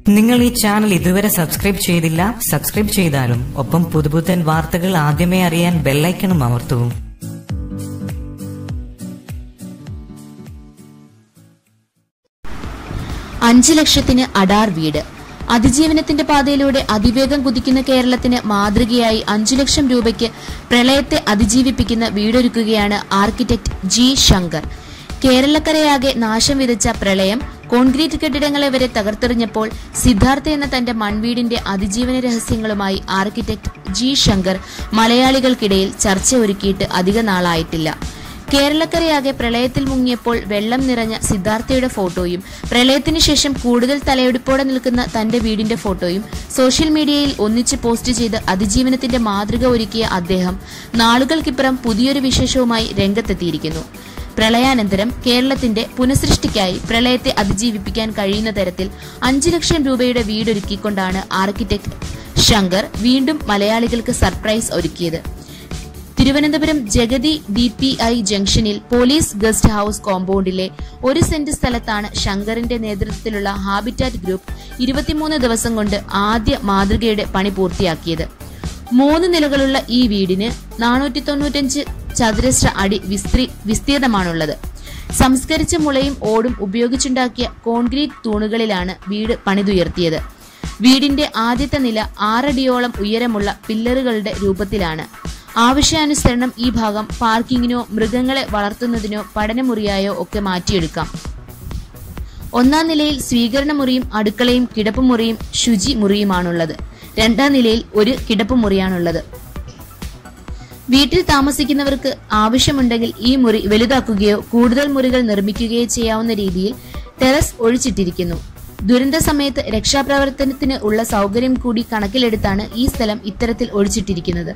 നിങ്ങൾ ഈ ചാനൽ ഇതുവരെ സബ്സ്ക്രൈബ് ചെയ്തില്ല സബ്സ്ക്രൈബ് ചെയ്താലും ഒപ്പം പുതുപുത്തൻ വാർത്തകൾ ആദ്യമേ അറിയാൻ ബെല്ലൈക്കണും അമർത്തൂ അഞ്ച് ലക്ഷത്തിന് അഡാർ വീട് അതിജീവനത്തിന്റെ പാതയിലൂടെ അതിവേഗം കുതിക്കുന്ന കേരളത്തിന് മാതൃകയായി അഞ്ചു ലക്ഷം രൂപയ്ക്ക് പ്രളയത്തെ അതിജീവിപ്പിക്കുന്ന വീടൊരുക്കുകയാണ് ആർക്കിടെക്ട് ജി ശങ്കർ കേരളക്കരയാകെ നാശം വിതച്ച പ്രളയം കോൺക്രീറ്റ് കെട്ടിടങ്ങളെ വരെ തകർത്തെറിഞ്ഞപ്പോൾ സിദ്ധാർത്ഥ എന്ന തന്റെ മൺവീടിന്റെ അതിജീവന രഹസ്യങ്ങളുമായി ആർക്കിടെക്ട് ജി ശങ്കർ മലയാളികൾക്കിടയിൽ ചർച്ച ഒരുക്കിയിട്ട് അധിക നാളായിട്ടില്ല കേരളക്കരയാകെ പ്രളയത്തിൽ മുങ്ങിയപ്പോൾ വെള്ളം നിറഞ്ഞ സിദ്ധാർത്ഥയുടെ ഫോട്ടോയും പ്രളയത്തിന് ശേഷം കൂടുതൽ തലയെടുപ്പോടെ നിൽക്കുന്ന തന്റെ വീടിന്റെ ഫോട്ടോയും സോഷ്യൽ മീഡിയയിൽ ഒന്നിച്ച് പോസ്റ്റ് ചെയ്ത് അതിജീവനത്തിന്റെ മാതൃക ഒരുക്കിയ അദ്ദേഹം നാളുകൾക്കിപ്പുറം പുതിയൊരു വിശേഷവുമായി രംഗത്തെത്തിയിരിക്കുന്നു പ്രളയാനന്തരം കേരളത്തിന്റെ പുനഃസൃഷ്ടിക്കായി പ്രളയത്തെ അതിജീവിപ്പിക്കാൻ കഴിയുന്ന തരത്തിൽ അഞ്ചു ലക്ഷം രൂപയുടെ വീടൊരുക്കിക്കൊണ്ടാണ് ആർക്കിടെക്ട് ശങ്കർ വീണ്ടും മലയാളികൾക്ക് സർപ്രൈസ് ഒരുക്കിയത് Thiruvananthapuram Jagathi D P I ജംഗ്ഷനിൽ പോലീസ് ഗസ്റ്റ് ഹൌസ് കോമ്പൗണ്ടിലെ ഒരു സെന്റ് സ്ഥലത്താണ് ശങ്കറിന്റെ നേതൃത്വത്തിലുള്ള ഹാബിറ്റാറ്റ് ഗ്രൂപ്പ് ഇരുപത്തിമൂന്ന് ദിവസം കൊണ്ട് ആദ്യ മാതൃകയുടെ പണി പൂർത്തിയാക്കിയത് മൂന്ന് നിലകളുള്ള ഈ വീടിന് നാനൂറ്റി തൊണ്ണൂറ്റഞ്ച് ചതുരശ്ര അടി വിസ്തൃ വിസ്തീർണമാണുള്ളത് സംസ്കരിച്ച മുളയും ഓടും ഉപയോഗിച്ചുണ്ടാക്കിയ കോൺക്രീറ്റ് തൂണുകളിലാണ് വീട് പണിതുയർത്തിയത് വീടിന്റെ ആദ്യത്തെ നില ആറടിയോളം ഉയരമുള്ള പില്ലറുകളുടെ രൂപത്തിലാണ് ആവശ്യാനുസരണം ഈ ഭാഗം പാർക്കിങ്ങിനോ മൃഗങ്ങളെ വളർത്തുന്നതിനോ പഠനമുറിയായോ ഒക്കെ മാറ്റിയെടുക്കാം ഒന്നാം നിലയിൽ സ്വീകരണമുറിയും അടുക്കളയും കിടപ്പുമുറിയും ശുചി മുറിയുമാണുള്ളത് രണ്ടാം നിലയിൽ ഒരു കിടപ്പുമുറിയാണുള്ളത് വീട്ടിൽ താമസിക്കുന്നവർക്ക് ആവശ്യമുണ്ടെങ്കിൽ ഈ മുറി വലുതാക്കുകയോ കൂടുതൽ മുറികൾ നിർമ്മിക്കുകയോ ചെയ്യാവുന്ന രീതിയിൽ ടെറസ് ഒഴിച്ചിട്ടിരിക്കുന്നു ദുരന്ത സമയത്ത് രക്ഷാപ്രവർത്തനത്തിന് ഉള്ള സൗകര്യം കൂടി കണക്കിലെടുത്താണ് ഈ സ്ഥലം ഇത്തരത്തിൽ ഒഴിച്ചിട്ടിരിക്കുന്നത്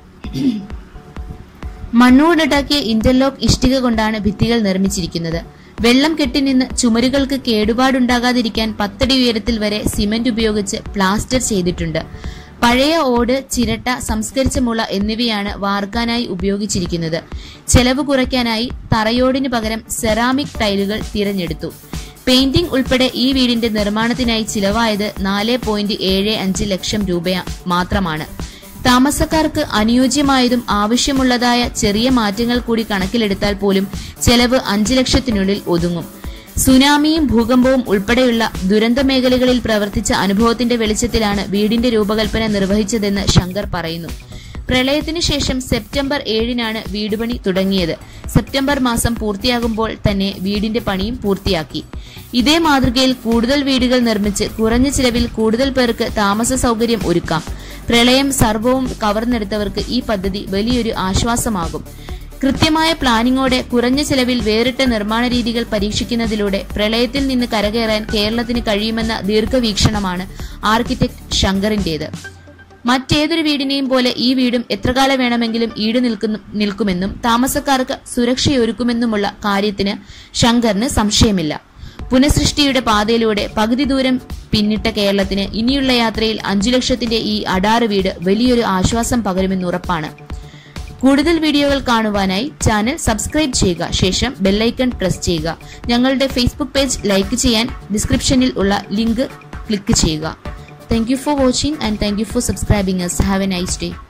മണ്ണോടുണ്ടാക്കിയ ഇന്റർലോക്ക് ഇഷ്ടിക കൊണ്ടാണ് ഭിത്തികൾ നിർമ്മിച്ചിരിക്കുന്നത് വെള്ളം കെട്ടിനിന്ന് ചുമരുകൾക്ക് കേടുപാടുണ്ടാകാതിരിക്കാൻ പത്തടി ഉയരത്തിൽ വരെ സിമന്റ് ഉപയോഗിച്ച് പ്ലാസ്റ്റർ ചെയ്തിട്ടുണ്ട് പഴയ ഓട് ചിരട്ട സംസ്കരിച്ച മുള എന്നിവയാണ് വാർക്കാനായി ഉപയോഗിച്ചിരിക്കുന്നത് ചെലവ് കുറയ്ക്കാനായി തറയോടിന് പകരം സെറാമിക് ടൈലുകൾ തിരഞ്ഞെടുത്തു പെയിന്റിംഗ് ഉൾപ്പെടെ ഈ വീടിന്റെ നിർമ്മാണത്തിനായി ചിലവായത് നാല് പോയിന്റ് ഏഴ് അഞ്ച് ലക്ഷം രൂപ മാത്രമാണ് താമസക്കാർക്ക് അനുയോജ്യമായതും ആവശ്യമുള്ളതായ ചെറിയ മാറ്റങ്ങൾ കൂടി കണക്കിലെടുത്താൽ പോലും ചെലവ് അഞ്ചു ലക്ഷത്തിനുള്ളിൽ ഒതുങ്ങും സുനാമിയും ഭൂകമ്പവും ഉൾപ്പെടെയുള്ള ദുരന്ത മേഖലകളിൽ പ്രവർത്തിച്ച അനുഭവത്തിന്റെ വെളിച്ചത്തിലാണ് വീടിന്റെ രൂപകൽപ്പന നിർവഹിച്ചതെന്ന് ശങ്കർ പറയുന്നു പ്രളയത്തിനു ശേഷം സെപ്റ്റംബർ ഏഴിനാണ് വീടുപണി തുടങ്ങിയത് സെപ്റ്റംബർ മാസം പൂർത്തിയാകുമ്പോൾ തന്നെ വീടിന്റെ പണിയും പൂർത്തിയാക്കി ഇതേ മാതൃകയിൽ കൂടുതൽ വീടുകൾ നിർമ്മിച്ച് കുറഞ്ഞ ചിലവിൽ കൂടുതൽ പേർക്ക് താമസ സൗകര്യം ഒരുക്കാം പ്രളയം സർവവും കവർന്നെടുത്തവർക്ക് ഈ പദ്ധതി വലിയൊരു ആശ്വാസമാകും കൃത്യമായ പ്ലാനിങ്ങോടെ കുറഞ്ഞ ചെലവിൽ വേറിട്ട നിർമ്മാണ രീതികൾ പരീക്ഷിക്കുന്നതിലൂടെ പ്രളയത്തിൽ നിന്ന് കരകയറാൻ കേരളത്തിന് കഴിയുമെന്ന ദീർഘവീക്ഷണമാണ് ആർക്കിടെക്ട് ശങ്കറിന്റേത് മറ്റേതൊരു വീടിനെയും പോലെ ഈ വീടും എത്രകാലം വേണമെങ്കിലും ഈട് നിൽക്കുന്നു നിൽക്കുമെന്നും താമസക്കാർക്ക് സുരക്ഷയൊരുക്കുമെന്നുമുള്ള കാര്യത്തിന് ശങ്കറിന് സംശയമില്ല പുനഃസൃഷ്ടിയുടെ പാതയിലൂടെ പകുതി ദൂരം പിന്നിട്ട കേരളത്തിന് ഇനിയുള്ള യാത്രയിൽ അഞ്ചു ലക്ഷത്തിന്റെ ഈ അടാറ് വീട് വലിയൊരു ആശ്വാസം പകരുമെന്നുറപ്പാണ് കൂടുതൽ വീഡിയോകൾ കാണുവാനായി ചാനൽ സബ്സ്ക്രൈബ് ചെയ്യുക ശേഷം ബെല്ലൈക്കൺ പ്രസ് ചെയ്യുക ഞങ്ങളുടെ ഫേസ്ബുക്ക് പേജ് ലൈക്ക് ചെയ്യാൻ ഡിസ്ക്രിപ്ഷനിൽ ഉള്ള ലിങ്ക് ക്ലിക്ക് ചെയ്യുക thank you for watching and thank you for subscribing us have a nice day